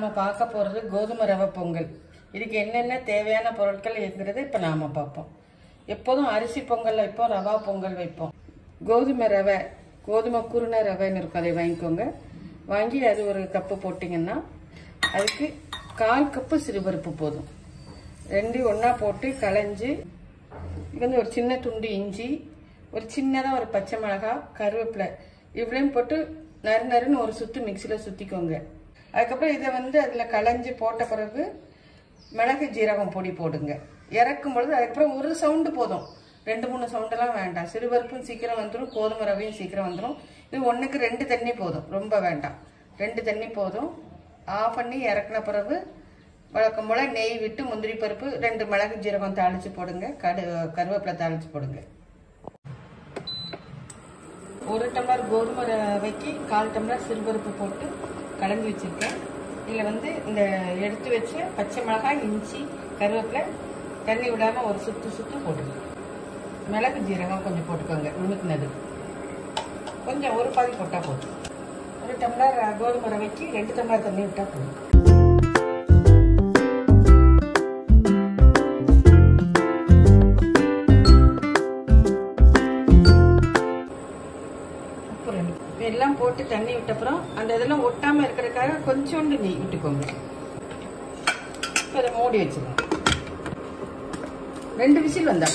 நாம பார்க்க போறது கோதுமை ரவை பொங்கல் இதுக்கு என்னென்ன தேவையான பொருட்கள் இருக்கிறது இப்ப நாம பார்ப்போம் எப்போதும் அரிசி பொங்கல் வைப்போம் ரவா பொங்கல் வைப்போம் கோதுமை ரவை கோதுமை குருணை ரவைன்னு இருக்கும் அதை வாங்கிக்கோங்க வாங்கி அது ஒரு கப்பு போட்டிங்கன்னா அதுக்கு கால் கப்பு சிறுபருப்பு போதும் ரெண்டையும் ஒன்றா போட்டு களைஞ்சு இது வந்து ஒரு சின்ன துண்டு இஞ்சி ஒரு சின்னதாக ஒரு பச்சை மிளகாய் கருவேப்பிலை இவ்வளையும் போட்டு நறு நறுன்னு ஒரு சுத்து மிக்சியில் சுற்றிக்கோங்க அதுக்கப்புறம் இதை வந்து அதில் களைஞ்சு போட்ட பிறகு மிளகு ஜீரகம் பொடி போடுங்க இறக்கும் பொழுது அதுக்கப்புறம் ஒரு சவுண்டு போதும் ரெண்டு மூணு சவுண்டெல்லாம் வேண்டாம் சிறுபருப்பும் சீக்கிரம் வந்துடும் கோதுமை ரவையும் சீக்கிரம் வந்துடும் இது ஒன்றுக்கு ரெண்டு தண்ணி போதும் ரொம்ப வேண்டாம் ரெண்டு தண்ணி போதும் ஆஃப் பண்ணி இறக்குன பிறகு வழக்கம் போல் நெய் விட்டு முந்திரி பருப்பு ரெண்டு மிளகு ஜீரகம் தாளித்து போடுங்க கடு கருவேப்பிலை தாளித்து போடுங்க ஒரு டம்ளர் கோதுமை ரவைக்கு கால் டம்ளர் சிறுபருப்பு போட்டு கலந்து வச்சுருக்கேன் இதில் வந்து இந்த எடுத்து வச்ச பச்சை மிளகாய் இஞ்சி கருவேப்பிலை தண்ணி விடாமல் ஒரு சுத்து சுத்து போட்டுங்க மிளகு ஜீரகம் கொஞ்சம் போட்டுக்கோங்க நுணுக்குனது கொஞ்சம் ஒரு பாதி போட்டால் போதும் ஒரு டம்ளர் கோதுமை ரவைக்கு ரெண்டு டம்ளர் தண்ணி விட்டால் போதும் உப்பு ரெண்டு இப்ப எல்லாம் போட்டு தண்ணி விட்டப்புறம் அந்த இதெல்லாம் ஒட்டாம இருக்கிறதுக்காக கொஞ்சோண்டு நெய் விட்டுக்கோங்க இப்ப அதை மூடி வச்சிருங்க ரெண்டு விசில் வந்தா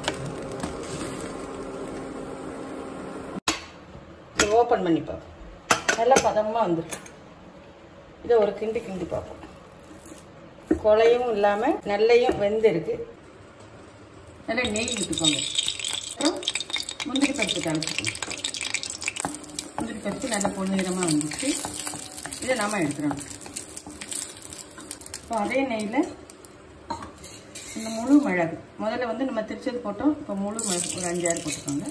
ஓப்பன் பண்ணி பார்ப்போம் நல்லா பதமா வந்துருக்கு இதை ஒரு கிண்டி கிண்டி பார்ப்போம் கொலையும் இல்லாம நல்லையும் வெந்திருக்கு நல்லா நெய் விட்டுக்கோங்க அப்புறம் முந்திரி பருப்பு தாளிச்சுக்கோங்க முந்திரி பருப்பு நல்லா பொன்னிறமாக வந்துச்சு இதை நாம எடுத்துடணும் இப்போ அதே நெய்யில் இந்த முழு மிளகு முதல்ல வந்து நம்ம திரிச்சது போட்டோம் இப்போ முழு மிளகு ஒரு அஞ்சாறு போட்டுக்கோங்க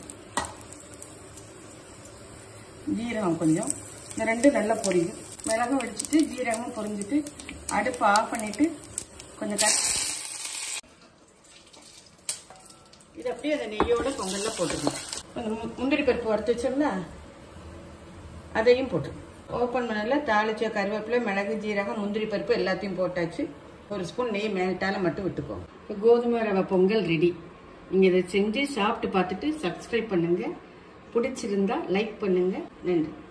ஜீரகம் கொஞ்சம் இந்த ரெண்டும் நல்லா பொரியும் மிளகும் வெடிச்சிட்டு ஜீரகமும் பொரிஞ்சிட்டு அடுப்பு ஆஃப் பண்ணிட்டு கொஞ்சம் கட் இது அப்படியே அந்த நெய்யோட பொங்கல்ல போட்டுக்கணும் அந்த மு- முந்திரி பருப்பு வறுத்து வச்சோம்ல அதையும் போட்டு ஓப்பன் பண்ணல தாளிச்ச கருவேப்பிலை மிளகு ஜீரகம் முந்திரி பருப்பு எல்லாத்தையும் போட்டாச்சு ஒரு ஸ்பூன் நெய் மேல்ட்டால மட்டும் விட்டுக்கோங்க இப்போ கோதுமை ரவை பொங்கல் ரெடி நீங்கள் இதை செஞ்சு சாப்பிட்டு பார்த்துட்டு சப்ஸ்கிரைப் பண்ணுங்க பிடிச்சிருந்தா லைக் பண்ணுங்க நன்றி